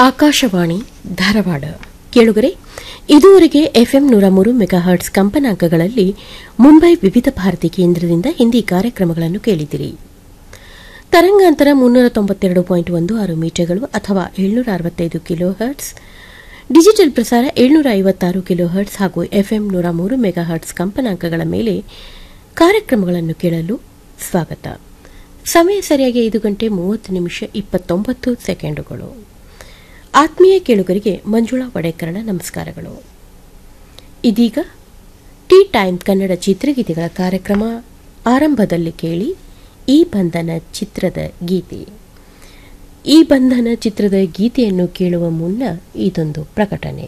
ಆಕಾಶವಾಣಿ ಧಾರವಾಡ ಕೇಳುಗರೆ ಇದುವರೆಗೆ ಎಫ್ಎಂ ನೂರ ಮೂರು ಮೆಗಾಹರ್ಟ್ಸ್ ಕಂಪನಾಂಕಗಳಲ್ಲಿ ಮುಂಬೈ ವಿವಿಧ ಭಾರತಿ ಕೇಂದ್ರದಿಂದ ಹಿಂದಿ ಕಾರ್ಯಕ್ರಮಗಳನ್ನು ಕೇಳಿದಿರಿ ತರಂಗಾಂತರ ಮುನ್ನೂರ ತೊಂಬತ್ತೆರಡು ಪಾಯಿಂಟ್ ಒಂದು ಆರು ಮೀಟರ್ಗಳು ಅಥವಾ ಏಳ್ನೂರ ಅರವತ್ತೈದು ಕಿಲೋ ಹರ್ಟ್ಸ್ ಡಿಜಿಟಲ್ ಪ್ರಸಾರ ಏಳ್ನೂರ ಐವತ್ತಾರು ಕಿಲೋ ಹರ್ಟ್ಸ್ ಹಾಗೂ ಎಫ್ಎಂ ನೂರ ಮೂರು ಮೆಗಾಹರ್ಟ್ಸ್ ಕಂಪನಾಂಕಗಳ ಮೇಲೆ ಕಾರ್ಯಕ್ರಮಗಳನ್ನು ಕೇಳಲು ಸ್ವಾಗತ ಸಮಯ ಸರಿಯಾಗಿ ಐದು ಗಂಟೆ ಮೂವತ್ತು ನಿಮಿಷ ಇಪ್ಪತ್ತೊಂಬತ್ತು ಸೆಕೆಂಡುಗಳು ಆತ್ಮೀಯ ಕೇಳುಗರಿಗೆ ಮಂಜುಳಾ ವಡೇಕರಣ ನಮಸ್ಕಾರಗಳು ಇದೀಗ ಟೀ ಟೈಮ್ ಕನ್ನಡ ಚಿತ್ರಗೀತೆಗಳ ಕಾರ್ಯಕ್ರಮ ಆರಂಭದಲ್ಲಿ ಕೇಳಿ ಈ ಬಂಧನ ಚಿತ್ರದ ಗೀತೆ ಈ ಬಂಧನ ಚಿತ್ರದ ಗೀತೆಯನ್ನು ಕೇಳುವ ಮುನ್ನ ಇದೊಂದು ಪ್ರಕಟಣೆ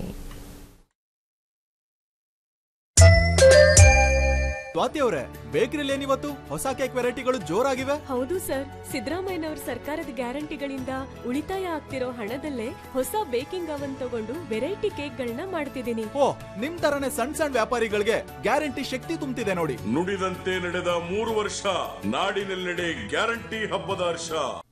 ಸ್ವಾತಿ ಅವರೇ ಬೇಕರಿಲಿ ಏನಿವತ್ತು ಹೊಸ ಕೇಕ್ ವೆರೈಟಿಗಳು ಜೋರಾಗಿವೆ ಹೌದು ಸರ್ ಸಿದ್ದರಾಮಯ್ಯನವ್ರ ಸರ್ಕಾರದ ಗ್ಯಾರಂಟಿಗಳಿಂದ ಉಳಿತಾಯ ಆಗ್ತಿರೋ ಹಣದಲ್ಲೇ ಹೊಸ ಬೇಕಿಂಗ್ ಅವನ್ ತಗೊಂಡು ವೆರೈಟಿ ಕೇಕ್ಗಳನ್ನ ಮಾಡ್ತಿದ್ದೀನಿ ಓ ನಿಮ್ ತರನೇ ಸಣ್ಣ ಸಣ್ಣ ವ್ಯಾಪಾರಿಗಳಿಗೆ ಗ್ಯಾರಂಟಿ ಶಕ್ತಿ ತುಂಬ್ತಿದೆ ನೋಡಿ ನುಡಿದಂತೆ ನಡೆದ ಮೂರು ವರ್ಷ ನಾಡಿನೆಲ್ಲೆಡೆ ಗ್ಯಾರಂಟಿ ಹಬ್ಬದ ಹರ್ಷ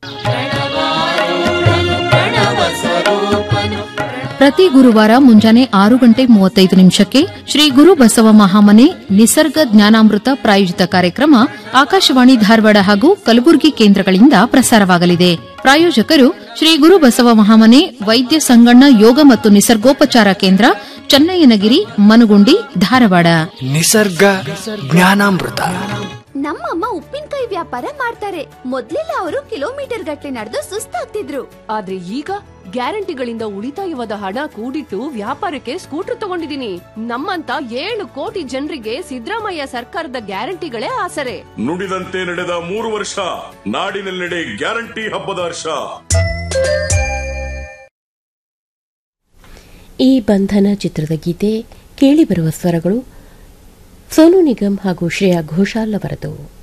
ಪ್ರತಿ ಗುರುವಾರ ಮುಂಜಾನೆ ಆರು ಗಂಟೆ ಮೂವತ್ತೈದು ನಿಮಿಷಕ್ಕೆ ಶ್ರೀ ಗುರು ಬಸವ ಮಹಾಮನೆ ನಿಸರ್ಗ ಜ್ಞಾನಾಮೃತ ಪ್ರಾಯೋಜಿತ ಕಾರ್ಯಕ್ರಮ ಆಕಾಶವಾಣಿ ಧಾರವಾಡ ಹಾಗೂ ಕಲಬುರಗಿ ಕೇಂದ್ರಗಳಿಂದ ಪ್ರಸಾರವಾಗಲಿದೆ ಪ್ರಾಯೋಜಕರು ಶ್ರೀ ಗುರು ಬಸವ ಮಹಾಮನೆ ವೈದ್ಯ ಸಂಗಣ್ಣ ಯೋಗ ಮತ್ತು ನಿಸರ್ಗೋಪಚಾರ ಕೇಂದ್ರ ಚನ್ನಯ್ಯನಗಿರಿ ಮನಗುಂಡಿ ಧಾರವಾಡ ನಿಸರ್ಗ ಜ್ಞಾನಾಮೃತ ನಮ್ಮಮ್ಮ ಉಪ್ಪಿನಕಾಯಿ ವ್ಯಾಪಾರ ಮಾಡ್ತಾರೆ ಮೊದ್ಲೆಲ್ಲ ಅವರು ಕಿಲೋಮೀಟರ್ ಗಟ್ಟಲೆ ನಡೆದು ಸುಸ್ತಾಗ್ತಿದ್ರು ಆದ್ರೆ ಈಗ ಗ್ಯಾರಂಟಿಗಳಿಂದ ಉಳಿತಾಯವಾದ ಹಣ ಕೂಡಿಟ್ಟು ವ್ಯಾಪಾರಕ್ಕೆ ಸ್ಕೂಟರ್ ತಗೊಂಡಿದ್ದೀನಿ ನಮ್ಮಂತ ಏಳು ಕೋಟಿ ಜನರಿಗೆ ಸಿದ್ದರಾಮಯ್ಯ ಸರ್ಕಾರದ ಗ್ಯಾರಂಟಿಗಳೇ ಆಸರೆ ನುಡಿದಂತೆ ನಡೆದ ಮೂರು ವರ್ಷ ನಾಡಿನೆಲ್ಲೆಡೆ ಗ್ಯಾರಂಟಿ ಹಬ್ಬದ ಹರ್ಷ ಈ ಬಂಧನ ಚಿತ್ರದ ಗೀತೆ ಕೇಳಿಬರುವ ಸ್ವರಗಳು ಸೋನು ನಿಗಮ್ ಹಾಗೂ ಶ್ರೇಯಾ ಘೋಷಾಲ್ ಅವರದು